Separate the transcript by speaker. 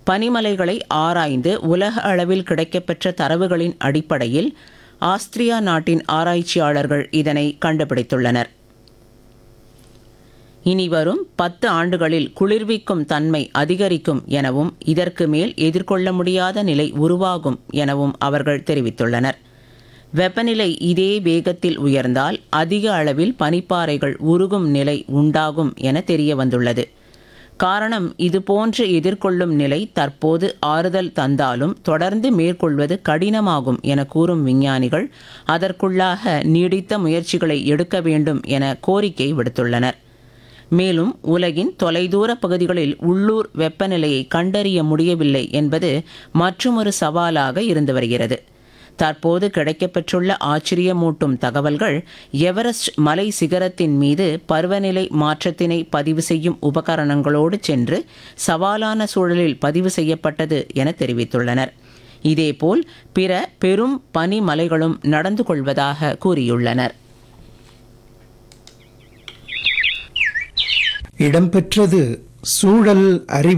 Speaker 1: பனிமலைகளை ஆராய்ந்து உலக அளவில் கிடைக்கப்பெற்ற தரவுகளின் அடிப்படையில் ஆஸ்திரியா நாட்டின் ஆராய்ச்சியாளர்கள் இதனை கண்டுபிடித்துள்ளனர் இனி வரும் பத்து ஆண்டுகளில் குளிர்விக்கும் தன்மை அதிகரிக்கும் எனவும் இதற்கு மேல் எதிர்கொள்ள முடியாத நிலை உருவாகும் எனவும் அவர்கள் தெரிவித்துள்ளனர் வெப்பநிலை இதே வேகத்தில் உயர்ந்தால் அதிக அளவில் பனிப்பாறைகள் உருகும் நிலை உண்டாகும் என தெரிய வந்துள்ளது காரணம் இதுபோன்று எதிர்கொள்ளும் நிலை தற்போது ஆறுதல் தந்தாலும் தொடர்ந்து மேற்கொள்வது கடினமாகும் என கூறும் விஞ்ஞானிகள் அதற்குள்ளாக நீடித்த முயற்சிகளை எடுக்க வேண்டும் என கோரிக்கை விடுத்துள்ளனர் மேலும் உலகின் தொலைதூர பகுதிகளில் உள்ளூர் வெப்பநிலையை கண்டறிய முடியவில்லை என்பது மற்றுமொரு சவாலாக இருந்து வருகிறது தற்போது கிடைக்கப்பெற்றுள்ள ஆச்சரியமூட்டும் தகவல்கள் எவரெஸ்ட் மலை சிகரத்தின் மீது பருவநிலை மாற்றத்தினை பதிவு செய்யும் உபகரணங்களோடு சென்று சவாலான சூழலில் பதிவு செய்யப்பட்டது என தெரிவித்துள்ளனர் இதேபோல் பிற பெரும் பனிமலைகளும் நடந்து கொள்வதாக கூறியுள்ளனர்
Speaker 2: இடம்பெற்றது சூழல் அறிவு